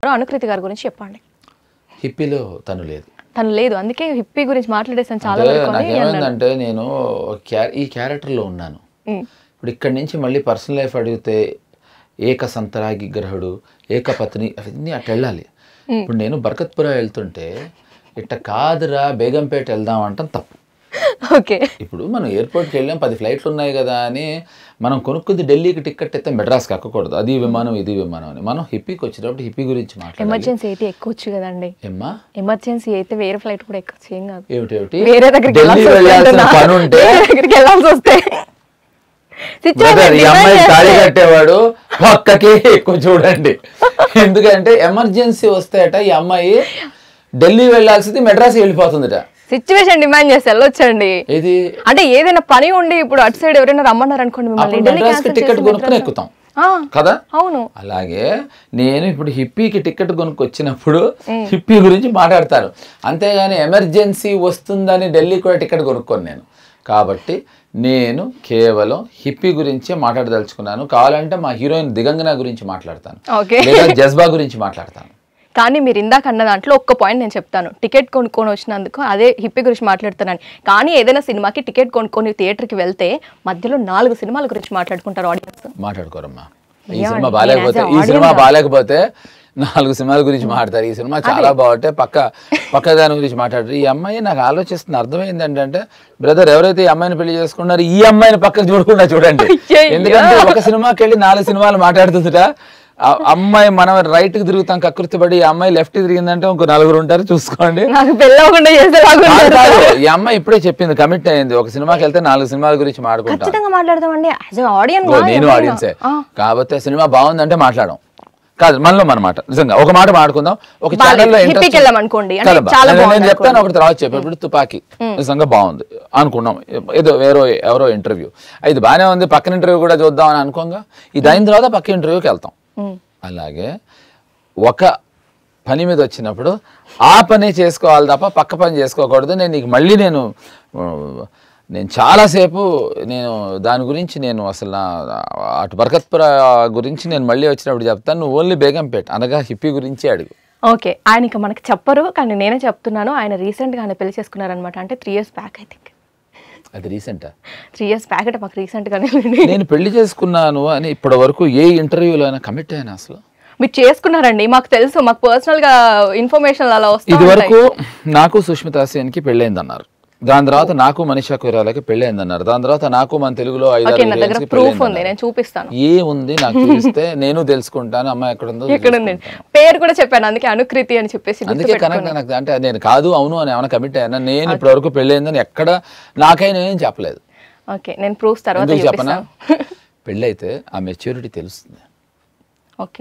ఉన్నారో అనుకృతి గారి గురించి చెప్పండి హిప్పీలో తను లేదు తను లేదు అందుకే హిప్పీ గురించి మాట్లాడేసాను చాలా అంటే వరకు అని అన్నాడు. నాకేమైందంటే నేను ఒక క్యా- ఈ క్యారెక్టర్లో ఉన్నాను ఉమ్. ఇప్పుడు ఇక్కడి నుంచి మళ్ళీ పర్సనల్ లైఫ్ అడిగితే ఏక సంతరాగి గ్రహుడు ఏకపత్ని అవన్నీ అట్లా వెళ్ళాలి ఇప్పుడు నేను బర్కత్పుర వెళ్తుంటే ఇట్ట కాదురా బేగంపేట వెళ్దాం అంటాం తప్పు ఓకే ఇప్పుడు మనం ఎయిర్పోర్ట్కి వెళ్ళాం పది ఫ్లైట్లు ఉన్నాయి కదా అని మనం కొనుక్కుంది ఢిల్లీకి టికెట్ అయితే మెడ్రాస్కి ఎక్కకూడదు అది విమానం ఇది విమానం అని మనం హిప్పీకి వచ్చేటప్పుడు హిప్పీ గురించి మాట్లాడాలి ఎమర్జెన్సీ అయితే ఎక్కొచ్చు కదండి ఏమ్మా ఎమర్జెన్సీ అయితే వేరే ఫ్లైట్ కూడా ఎక్కొచ్చు ఏం కాదు ఏమిటి ఏమిటి వేరే దగ్గరికి ఢిల్లీ వెళ్ళాల్సి వస్తే వెళ్ళాల్సిన అంటున్నా. పని ఉంటే వేరే దగ్గరికి వెళ్ళాల్సి వస్తే Situation బ్రదర్ ఈ demand అమ్మాయి చేస్తే- తాళి కట్టేవాడు పక్కకి ఎక్కువ చూడండి ఎందుకంటే ఎమర్జెన్సీ వస్తేట ఈ అమ్మాయి ఢిల్లీ వెళ్ళాల్సింది మెడ్రాస్ వెళ్ళిపోతుందిట సిచ్యువేషన్ డిమాండ్ చేసి వెళ్ళొచ్చండి ఇది అంటే ఏదైనా పని ఉండి ఇప్పుడు అటు సైడ్ ఎవరైనా రమ్మన్నారు అనుకోండి మిమ్మల్ని అప్పుడు ఢిల్లీ మెడ్రాస్కి cancel టికెట్ చేసి కొనుక్కుని మెడ్రాస్- ఎక్కుతాం ఆ, కదా అవును అలాగే నేను ఇప్పుడు హిప్పీకి టికెట్ కొనుక్కొచ్చినప్పుడు హిప్పీ గురించి మాట్లాడతాను అంతేగాని ఎమర్జెన్సీ వస్తుందని ఢిల్లీ కూడా టికెట్ కొనుక్కోను నేను కాబట్టి నేను కేవలం హిప్పీ గురించే మాట్లాడదలుచుకున్నాను కావాలంటే మా హీరోయిన్ దిగంగన గురించి మాట్లాడతాను ఓకే లేదా జజ్బా గురించి మాట్లాడతాను కానీ మీరు ఇందాక అన్న దాంట్లో ఒక్క పాయింట్ నేను చెప్తాను టికెట్ కొనుక్కొని వచ్చినందుకు అదే హిప్పీ గురించి మాట్లాడుతున్నాను కానీ ఏదైనా సినిమాకి టికెట్ కొనుక్కొని థియేటర్కి వెళ్తే మధ్యలో నాలుగు సినిమాల గురించి మాట్లాడుకుంటారు ఆడియన్స్ మాట్లాడుకోరమ్మా ఈ Yeah, సినిమా నేను బాగాలేకపోతే as a ఈ సినిమా audience- బాగాలేకపోతే నాలుగు సినిమాల గురించి మాట్లాడతారు ఈ సినిమా చాలా బాగుంటే పక్క పక్క దాని గురించి మాట్లాడతారు ఈ అమ్మాయి నాకు ఆలోచిస్తుంది అర్థమైంది ఏంటంటే బ్రదర్ ఎవరైతే ఈ అమ్మాయిని పెళ్లి చేసుకున్నారో ఈ అమ్మాయిని పక్కకు చూడకుండా చూడండి అయ్యయ్యో. ఎందుకంటే ఒక సినిమాకి వెళ్ళి నాలుగు సినిమాలు మాట్లాడుతుందిట ఆ అమ్మాయి మనం రైట్ కి తిరుగుతాం కకృతి పడి ఈ అమ్మాయి లెఫ్ట్ కి తిరిగిందంటే ఇంకో నలుగురు ఉంటారు చూసుకోండి నాకు పెళ్ళవకుండా చేసేలాగా కాదు, ఉన్నారు. కాదు. ఈ అమ్మాయి ఇప్పుడే చెప్పింది కమిట్ అయింది ఒక సినిమాకి వెళ్తే నాలుగు సినిమాల గురించి మాట్లాడుకుంటాం ఖచ్చితంగా మాట్లాడదామండి యాజ్ ఆడియన్స్ ఓ, నేను ఆడియన్సే కాకపోతే సినిమా బాగుందంటే మాట్లాడడం కాదు మనలో మన మాట నిజంగా ఒక మాట మాట్లాడుకుందాం ఒక బాలేదు. ఛానల్లో హిప్పీకి వెళ్ళామనుకోండి. అంటే చాలా నేను బాగుంది చెప్తాను ఒకటి తర్వాత చెప్పాను ఇప్పుడు తుపాకీ నిజంగా బాగుంది అనుకున్నాం ఏదో వేరో ఎవరో ఇంటర్వ్యూ ఇది బాగానే ఉంది పక్కన ఇంటర్వ్యూ కూడా చూద్దాం అని అనుకోగా ఇది అయిన తర్వాత పక్క ఇంటర్వ్యూకి వెళ్తాం అలాగే ఒక పని మీద వచ్చినప్పుడు ఆ పని చేసుకోవాలి తప్ప పక్క పని చేసుకోకూడదు నేను నీకు మళ్ళీ నేను ఆ, నేను చాలాసేపు నేను దాని గురించి నేను అసలు నా అటు బరకత్పుర గురించి నేను మళ్ళీ వచ్చినప్పుడు చెప్తాను నువ్వు ఓన్లీ బేగంపేట అనగా హిప్పీ గురించి అడుగు ఓకే ఆయన ఇక మనకి చెప్పరు కానీ నేనే చెప్తున్నాను ఆయన రీసెంట్ గా ఆయన పెళ్లి చేసుకున్నారనమాట అంటే three years back I think అది రీసెంటా త్రీ ఇయర్స్ బ్యాక్ అంటే మాకు రీసెంట్ గానే నేను పెళ్లి చేసుకున్నాను అని ఇప్పటి వరకు ఏ ఇంటర్వ్యూలో అయినా కమిట్ అయ్యాను అసలు మీరు చేసుకున్నారండి మాకు తెలుసు మాకు పర్సనల్ గా ఇన్ఫర్మేషన్ అలా వస్తుంది ఇది వరకు నాకు సుష్మితా సేన్కి పెళ్ళైంది అన్నారు దాని తర్వాత నాకు మనీషా కొయిరాలకి పెళ్ళైంది అన్నారు దాని తర్వాత నాకు మన తెలుగులో ఐదారు ఓకే నా దగ్గర హీరోయిన్స్కి ప్రూఫ్ పెళ్ళయింది ఉంది అన్నారు. నేను చూపిస్తాను ఏ ఉంది నాకు చూపిస్తే నేను తెలుసుకుంటాను అమ్మాయి ఎక్కడ ఉందో ఇక్కడ ఉంది తెలుసుకుంటాను. పేరు కూడా చెప్పాను అందుకే అనుకృతి అని చెప్పేసి అందుకే గుర్తుపెట్టుకున్నాను. కనెక్ట్ నాకు అంటే నేను కాదు అవును అని ఏమైనా కమిట్ అయ్యాను నేను ఇప్పటి వరకు పెళ్ళైందని ఎక్కడ నాకైనా ఏం చెప్పలేదు ఓకే నేను ప్రూఫ్స్ తర్వాత ఎందుకు చెప్పనా చూపిస్తాను పెళ్ళైతే ఆ మెచ్యూరిటీ తెలుస్తుంది ఓకే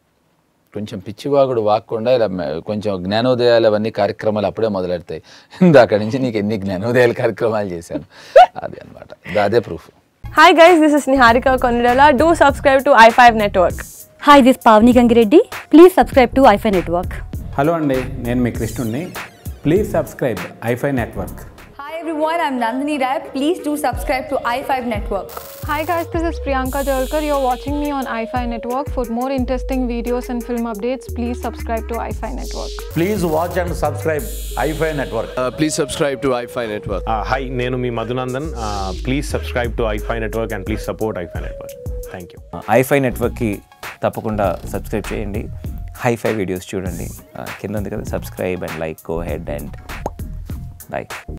కొంచెం పిచ్చివాగుడు వాక్కుండా ఇలా మె- కొంచెం జ్ఞానోదయాలు అవన్నీ కార్యక్రమాలు అప్పుడే మొదలెడతాయి ఇందాక నుంచి నీకు ఎన్ని జ్ఞానోదయాల కార్యక్రమాలు చేశాను అది అనమాట అదే proof Hi guys, this is Niharika Konirala. Do subscribe to i5 Network. Hi this Pavani Gangireddy please subscribe to iFi network hello అండి నేను మీ కృష్ణుడిని please subscribe iFi network Hi everyone, I'm Nandini Rai. Please do subscribe to i5 Network. Hi guys, this is Priyanka Jalkar. You're watching me on iFi Network. For more interesting videos and film updates, please subscribe to iFi Network. Please watch and subscribe iFi Network. Uh, please subscribe to iFi Network. Hi నేను మీ Madhunandan please subscribe to iFi network and please support iFi network thank you iFi నెట్వర్క్కి తప్పకుండా subscribe చేయండి hi-fi videos చూడండి ఆ, కింద ఉంది కదా subscribe and like go ahead and by